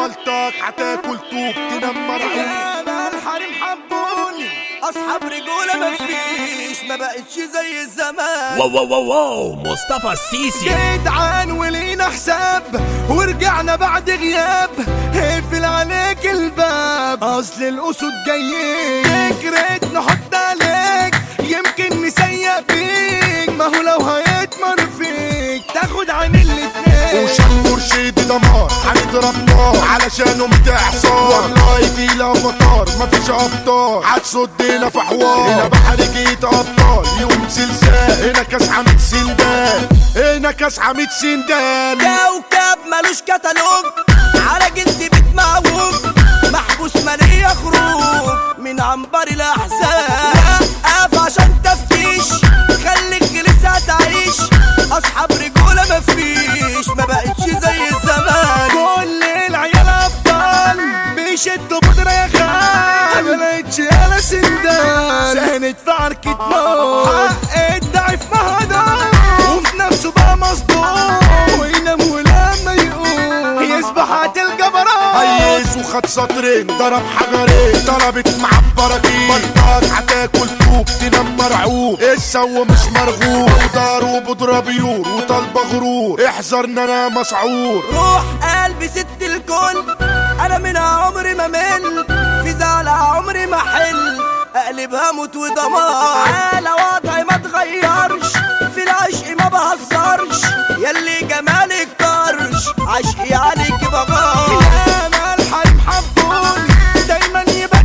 بلطاك هتاكل طوب تنام مرعوب يا الحريم حبوني اصحاب رجوله مفيش ما بقتش زي الزمان واو واو واو واو مصطفى السيسي جدعان ولينا حساب ورجعنا بعد غياب اقفل عليك الباب اصل الاسود جايين فكرة نحط عليك يمكن نسيق بيك ما هو لو هيتمر فيك تاخد عن الاتنين وشال مرشد دمار هنضرب نار علشانهم تحصار والله دي لا مطار مفيش ابطال هتصدنا في حوار هنا بحر جيت ابطال يوم زلزال هنا كاس حميد سندان هنا كاس حميد سندان كوكب ملوش كتالوج على جد بيت معوج محبوس مالية خروج من عنبر الاحزان وقف عشان تفتيش خليك لسه تعيش اصحاب رجوله مفيش ما بقتش زي الزمان كل العيال ابطال بيشدوا بودرة يا خال ما لقيتش انا سندان سهنت في عركة موت حق الضعيف مهدان وفي نفسه بقى مصدوم وينام ولما يقوم يصبح هتلقى براء هيس وخد سطرين ضرب حجرين ضربت مع البراكين بلطاك هتاكل طوب تنام مرعوب السو مش مرغوب ودار بودرة بيور وطالبة غرور احذرنا انا مسعور روح قلبي ست الكل انا من عمري ما مل في زعل عمري ما حل اقلبها موت ودمار على وضعي ما اتغيرش في العشق ما بهزرش يلي جمالك طرش عشقي عليك بغار انا الحريم حبوني دايما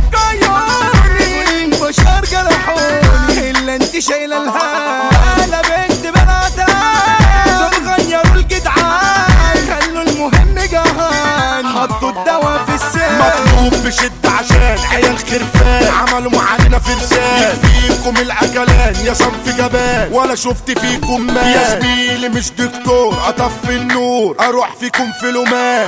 يبكيوني بشر جرحوني الا انت شايله الهم انا بنت بناتها دول غيروا الجدعان خلوا المهم جهان حطوا الدواء في السن مطلوب بشدة عشان عيال خرفان عملوا معانا فرسان فيكم الاكلان يا صنف جبان ولا شفت فيكم مان يا زميلي مش دكتور اطفي النور اروح فيكم في لومان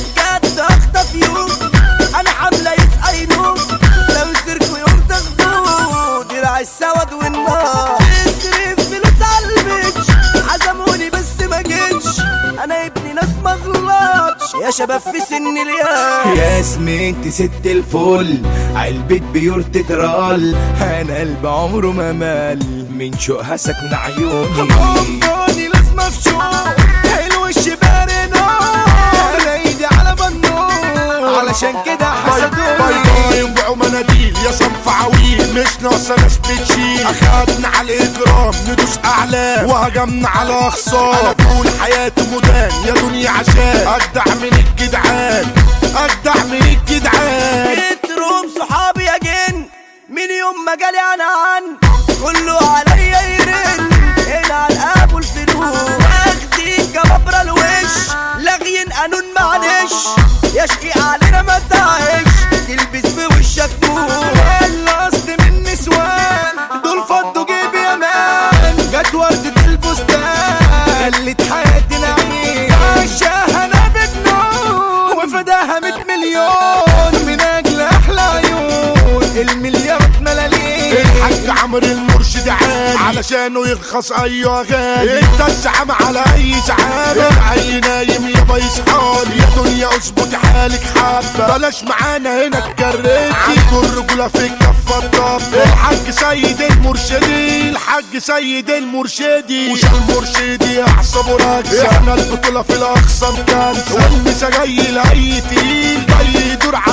بجد اخطف يوم انا حامله يسقى ينوم لو سركوا يوم تاخدوه درع السود والنار تصرف فلوس على البيتش عزموني بس ما جيتش انا ابني ناس ما غلطش يا شباب في سن الياس يا اسمي انت ست الفل علبة بيور تترال انا قلب عمره ما مال من شوقها سكن عيوني عمروني لازم افشوق حلو الشبار نار ايدي على بنور علشان كده باي حسدوني باي وبقوا مناديل يا صنف عويل مش ناقصه ناس بتشيل اخدنا على الاجرام ندوس اعلام وهجمنا على اخصام انا طول حياتي مدان يا دنيا عشان اجدع من الجدعان اجدع من الجدعان بيتروم صحابي يا جن من يوم ما جالي انا عن كله عليا يرن هنا على الاب والفلوس واخدين جبابرة الوش لاغيين قانون معلش يا شقي علينا ما تعيش تلبس في وشك نور القصد من نسوان دول فضوا جيبي يا مان جت وردة البستان خلت حياتي نعيم عشاها انا بجنون وفداها 100 مليون من اجل احلى عيون المليارات ملاليم الحاج عمرو المرشد عالي علشانه يرخص ايوه غالي انت الزعامة على اي زعامة العي نايم يابا يصحالي يا دنيا اظبط حالك حبة بلاش معانا هنا الكريتي عنده الرجولة في الكفة الطب الحاج سيد المرشدي الحاج سيد المرشدي وش المرشدي احسبه ركزة احنا البطولة في الاقصى مكانسة والمسا جاي لاي تقيل جاي يدور